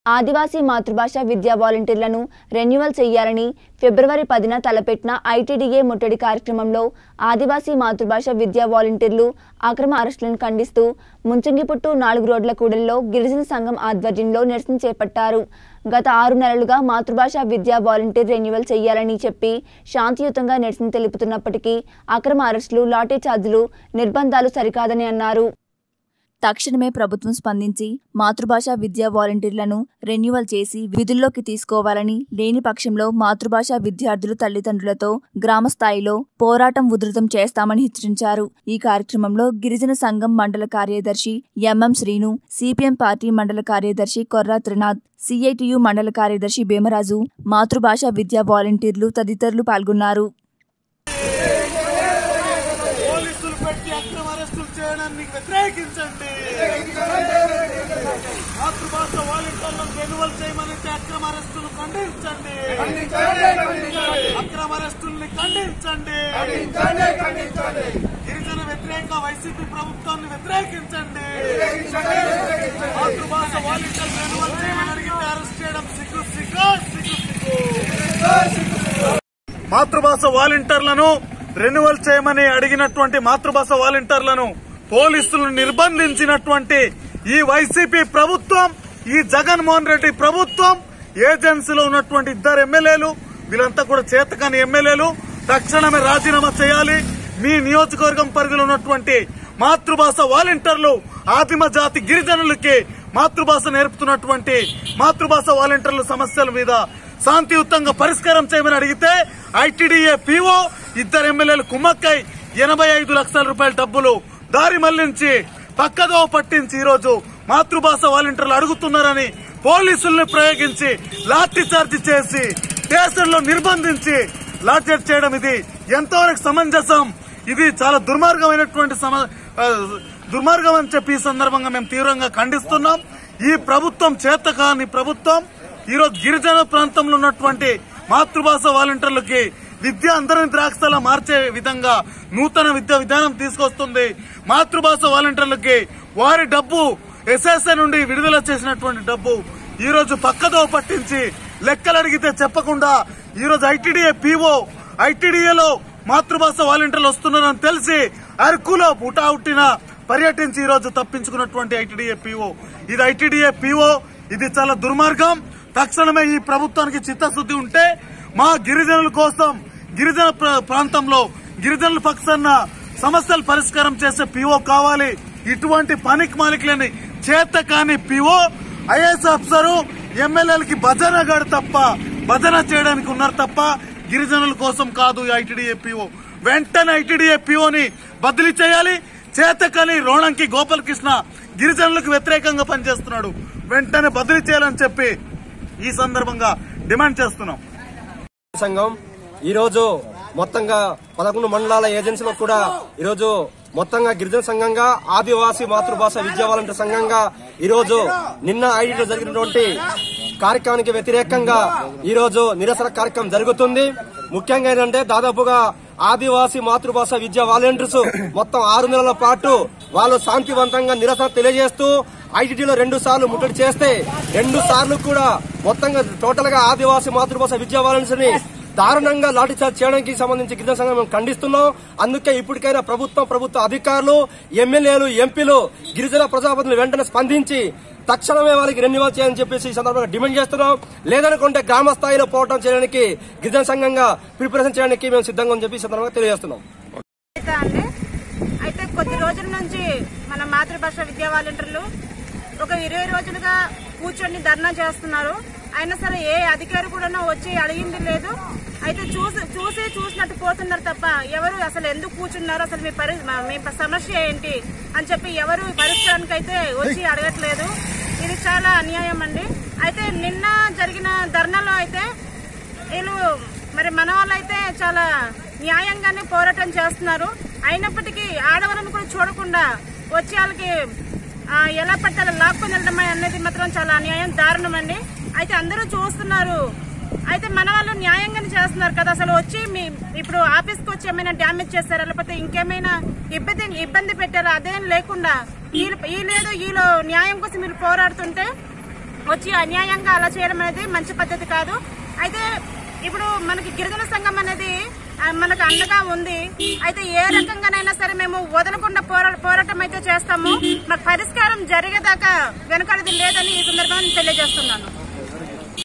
ఆదివాసీ మాతృభాష విద్యా వాలంటీర్లను రెన్యువల్ చేయాలని ఫిబ్రవరి పదిన తలపెట్టిన ఐటీడీఏ ముట్టడి కార్యక్రమంలో ఆదివాసీ మాతృభాష విద్యా వాలంటీర్లు అక్రమ అరెస్టులను ఖండిస్తూ ముంచంగిపుట్టు నాలుగు రోడ్ల కూడలిలో గిరిజన సంఘం ఆధ్వర్యంలో నిరసన చేపట్టారు గత ఆరు నెలలుగా మాతృభాష విద్యా వాలంటీర్ రెన్యువల్ చేయాలని చెప్పి శాంతియుతంగా నిరసన తెలుపుతున్నప్పటికీ అక్రమ అరెస్టులు లాఠీ ఛార్జీలు నిర్బంధాలు సరికాదని అన్నారు తక్షణమే ప్రభుత్వం స్పందించి మాతృభాష విద్యా వాలంటీర్లను రెన్యువల్ చేసి విధుల్లోకి తీసుకోవాలని లేని పక్షంలో మాతృభాష విద్యార్థులు తల్లిదండ్రులతో గ్రామ స్థాయిలో పోరాటం ఉధృతం చేస్తామని హెచ్చరించారు ఈ కార్యక్రమంలో గిరిజన సంఘం మండల కార్యదర్శి ఎంఎం శ్రీను సిపిఎం పార్టీ మండల కార్యదర్శి కొర్రా త్రినాథ్ సిఐటియు మండల కార్యదర్శి భీమరాజు మాతృభాష విద్యా వాలంటీర్లు తదితరులు పాల్గొన్నారు పోలీసులు పెట్టి అక్రమ అరెస్టులు చేయడాన్ని వ్యతిరేకించండి మాతృభాష వాలంటీర్లను రెన్యువల్ చేయమని అక్రమ అరెస్టులు ఖండించండి అక్రమ అరెస్టుల్ని ఖండించండి గిరిజన వ్యతిరేక వైసీపీ ప్రభుత్వాన్ని వ్యతిరేకించండి మాతృభాష వాలంటీర్ రెన్యువల్ చేయమని అడిగితే అరెస్ట్ చేయడం సిగ్గు సిగ్గు సిగ్గు సిగ్గు మాతృభాష వాలంటీర్లను రెన్యువల్ చేయమని అడిగినటువంటి మాతృభాష వాలంటీర్లను పోలీసులను నిర్బంధించినటువంటి ఈ వైసీపీ ప్రభుత్వం ఈ జగన్మోహన్ రెడ్డి ప్రభుత్వం ఏజెన్సీలో ఉన్నటువంటి ఇద్దరు ఎమ్మెల్యేలు వీళ్ళంతా కూడా చేతకాని ఎమ్మెల్యేలు తక్షణమే రాజీనామా చేయాలి మీ నియోజకవర్గం పరిధిలో ఉన్నటువంటి మాతృభాష వాలంటీర్లు ఆదిమ జాతి గిరిజనులకి మాతృభాష నేర్పుతున్నటువంటి మాతృభాష వాలంటీర్ల సమస్యల మీద శాంతియుతంగా పరిష్కారం చేయమని అడిగితే ఐటీడీఏ పీఓ ఇద్దరు ఎమ్మెల్యేలు కుమ్మక్కై ఎనభై ఐదు లక్షల రూపాయల డబ్బులు దారి మళ్లించి పక్కదో పట్టించి ఈ రోజు మాతృభాష వాలంటీర్లు అడుగుతున్నారని పోలీసుల్ని ప్రయోగించి లాఠీ చార్జ్ చేసి స్టేషన్లో నిర్బంధించి లాఠీ చేయడం ఇది ఎంతవరకు సమంజసం ఇది చాలా దుర్మార్గమైనటువంటి సమ ఆ, దుర్మార్గం అని చెప్పి ఈ సందర్భంగా మేము తీవ్రంగా ఖండిస్తున్నాం ఈ ప్రభుత్వం చేత కాని ప్రభుత్వం ఈరోజు గిరిజన ప్రాంతంలో ఉన్నటువంటి మాతృభాష వాలంటీర్లకి విద్య అందరిని ద్రాక్షలా మార్చే విధంగా నూతన విద్యా విధానం తీసుకొస్తుంది మాతృభాష వాలంటీర్లకి వారి డబ్బు ఎస్ఎస్ఐ నుండి విడుదల చేసినటువంటి డబ్బు ఈ రోజు పక్కదో పట్టించి లెక్కలు అడిగితే చెప్పకుండా ఈ రోజు ఐటీడీఏ పీఓ ఐటీడీఏలో మాతృభాష వాలంటీర్లు వస్తున్నారని తెలిసి అరకులో పుటావుట్టిన పర్యటించి ఈ రోజు తప్పించుకున్నటువంటి ఐటీడీఏ పీఓ ఇది ఐటీడీఏ పీఓ ఇది చాలా దుర్మార్గం తక్షణమే ఈ ప్రభుత్వానికి చిత్తశుద్ధి ఉంటే మా గిరిజనుల కోసం గిరిజన ప్ర- ప్రాంతంలో గిరిజనుల పక్షాన సమస్యలు పరిష్కారం చేసే పీఓ కావాలి ఇటువంటి పనికి మాలికలేని చేత కాని పీఓ ఐఏఎస్ ఆఫీసరు ఎమ్మెల్యేలకి భజన గడు తప్ప భజన చేయడానికి ఉన్నారు తప్ప గిరిజనుల కోసం కాదు ఈ ఐటీడీఏ పీఓ వెంటనే ఐటీడీఏ పీఓని బదిలీ చేయాలి చేతకని రోణంకి గోపాలకృష్ణ గిరిజనులకు వ్యతిరేకంగా పనిచేస్తున్నాడు వెంటనే బదిలీ చేయాలని చెప్పి ఈ సందర్భంగా డిమాండ్ చేస్తున్నాం సంఘం ఈ రోజు మొత్తంగా పదకొండు మండలాల ఏజెన్సీలో కూడా ఈ రోజు మొత్తంగా గిరిజన సంఘంగా ఆదివాసీ మాతృభాష విద్యా వాలంటీర్ సంఘంగా ఈ రోజు నిన్న ఐడీలో జరిగినటువంటి కార్యక్రమానికి వ్యతిరేకంగా ఈ రోజు నిరసన కార్యక్రమం జరుగుతుంది ముఖ్యంగా ఏంటంటే దాదాపుగా ఆదివాసీ మాతృభాష విద్యా వాలంటీర్స్ మొత్తం ఆరు నెలల పాటు వాళ్ళు శాంతివంతంగా నిరసన తెలియజేస్తూ ఐటీటీలో రెండు సార్లు ముట్టడి చేస్తే రెండు సార్లు కూడా మొత్తంగా టోటల్ గా ఆదివాసీ మాతృభాష విద్యా వాలంటీర్స్ ని దారుణంగా లాఠీచార్జ్ చేయడానికి సంబంధించి గిరిజన సంఘం మేము ఖండిస్తున్నాం అందుకే ఇప్పటికైనా ప్రభుత్వం ప్రభుత్వ అధికారులు ఎమ్మెల్యేలు ఎంపీలు గిరిజన ప్రజాప్రతినిధులు వెంటనే స్పందించి తక్షణమే వాళ్ళకి రెన్యువల్ చేయాలని చెప్పేసి ఈ సందర్భంగా డిమాండ్ చేస్తున్నాం లేదనుకుంటే గ్రామ స్థాయిలో పోరాటం చేయడానికి గిరిజన సంఘంగా ప్రిపరేషన్ చేయడానికి మేము సిద్ధంగా అని చెప్పి ఈ సందర్భంగా తెలియజేస్తున్నాం అయితే అండి అయితే కొద్ది రోజుల నుంచి మన మాతృభాష విద్యా వాలంటీర్లు ఒక ఇరవై రోజులుగా కూర్చొని ధర్నా చేస్తున్నారు అయినా సరే ఏ అధికారి కూడా వచ్చి అడిగింది లేదు అయితే చూసి చూసి చూసినట్టు పోతున్నారు తప్ప ఎవరు అసలు ఎందుకు కూర్చున్నారు అసలు మీ పరి మీ సమస్య ఏంటి అని చెప్పి ఎవరు పరిష్కారానికి అయితే వచ్చి అడగట్లేదు ఇది చాలా అన్యాయం అండి అయితే నిన్న జరిగిన ధర్నాలో అయితే వీళ్ళు మరి మన వాళ్ళు అయితే చాలా న్యాయంగానే పోరాటం చేస్తున్నారు అయినప్పటికీ ఆడవాళ్ళని కూడా చూడకుండా వచ్చి వాళ్ళకి ఆ, ఎలా పట్టాలో లాక్కొని వెళ్ళడం అనేది మాత్రం చాలా అన్యాయం దారుణం అండి అయితే అందరూ చూస్తున్నారు అయితే మన వాళ్ళు న్యాయంగానే చేస్తున్నారు కదా అసలు వచ్చి మీ ఇప్పుడు ఆఫీస్కి వచ్చి ఏమైనా డ్యామేజ్ చేస్తారా లేకపోతే ఇంకేమైనా ఇబ్బంది ఇబ్బంది పెట్టారా అదేం లేకుండా ఈ ఈ లేదు ఈలో న్యాయం కోసం మీరు పోరాడుతుంటే వచ్చి అన్యాయంగా అలా చేయడం అనేది మంచి పద్ధతి కాదు అయితే ఇప్పుడు మనకి గిరిజన సంఘం అనేది ఆ, మనకు అండగా ఉంది అయితే ఏ రకంగానైనా సరే మేము వదలకుండా పోరా పోరాటం అయితే చేస్తాము మాకు పరిష్కారం జరిగేదాకా వెనకడది లేదని ఈ సందర్భంగా నేను తెలియజేస్తున్నాను